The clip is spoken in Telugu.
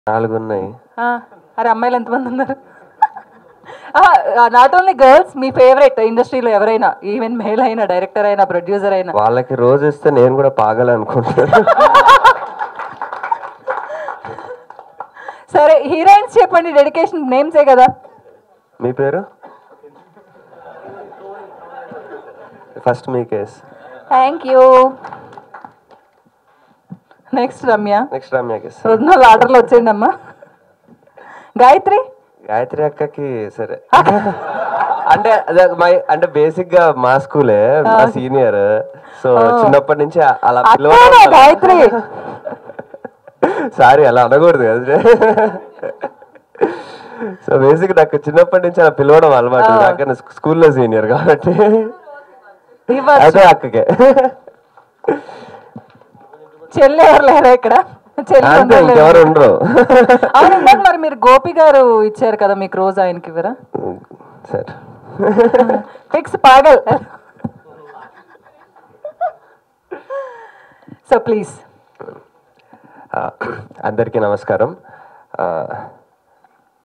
నాలుగు ఉన్నాయి ఆ, అరే అమ్మాయిలు ఎంతమంది ఉన్నారు నాట్ ఓన్లీ గర్ల్స్ మీ ఫేవరెట్ ఇండస్ట్రీలో ఎవరైనా ఈవెన్ మేల్ అయినా డైరెక్టర్ అయినా ప్రొడ్యూసర్ అయినా వాళ్ళకి రోజు ఇస్తే నేను కూడా పాగాలనుకుంటున్నాను సరే హీరోయిన్స్ చెప్పండి డెడికేషన్ నేమ్సే కదా మీ పేరు ఫస్ట్ మీ case thank you next Ramya next Ramya case ఉన్న ఆర్డర్లో వచ్చేయండి అమ్మా గాయత్రి గాయత్రి అక్కకి సరే అంటే అదే మై అంటే బేసిక్ గా మా స్కూలే మా సీనియర్ సో చిన్నప్పటి నుంచి అలా అక్కనే పిలవడం గాయత్రి సారీ అలా అనకూడదు కదా సో బేసిక్ నాకు చిన్నప్పటి నుంచి అలా పిలవడం అలవాటు నాకన్నా స్కూల్లో సీనియర్ కాబట్టి ఇవ్వచ్చు అదే అక్కకే చెల్లి ఎవరు లేరా ఇక్కడ చెల్లి అంతే ఉండరు ఇంకెవరు ఉండరు అవును ఇందాక మరి మీరు గోపి గారు ఇచ్చారు కదా మీకు రోజు ఆయనకి ఇవ్వరా సరే ఫిక్స్ పాగల్ సో ప్లీజ్ ఆ, అందరికీ నమస్కారం ఆ,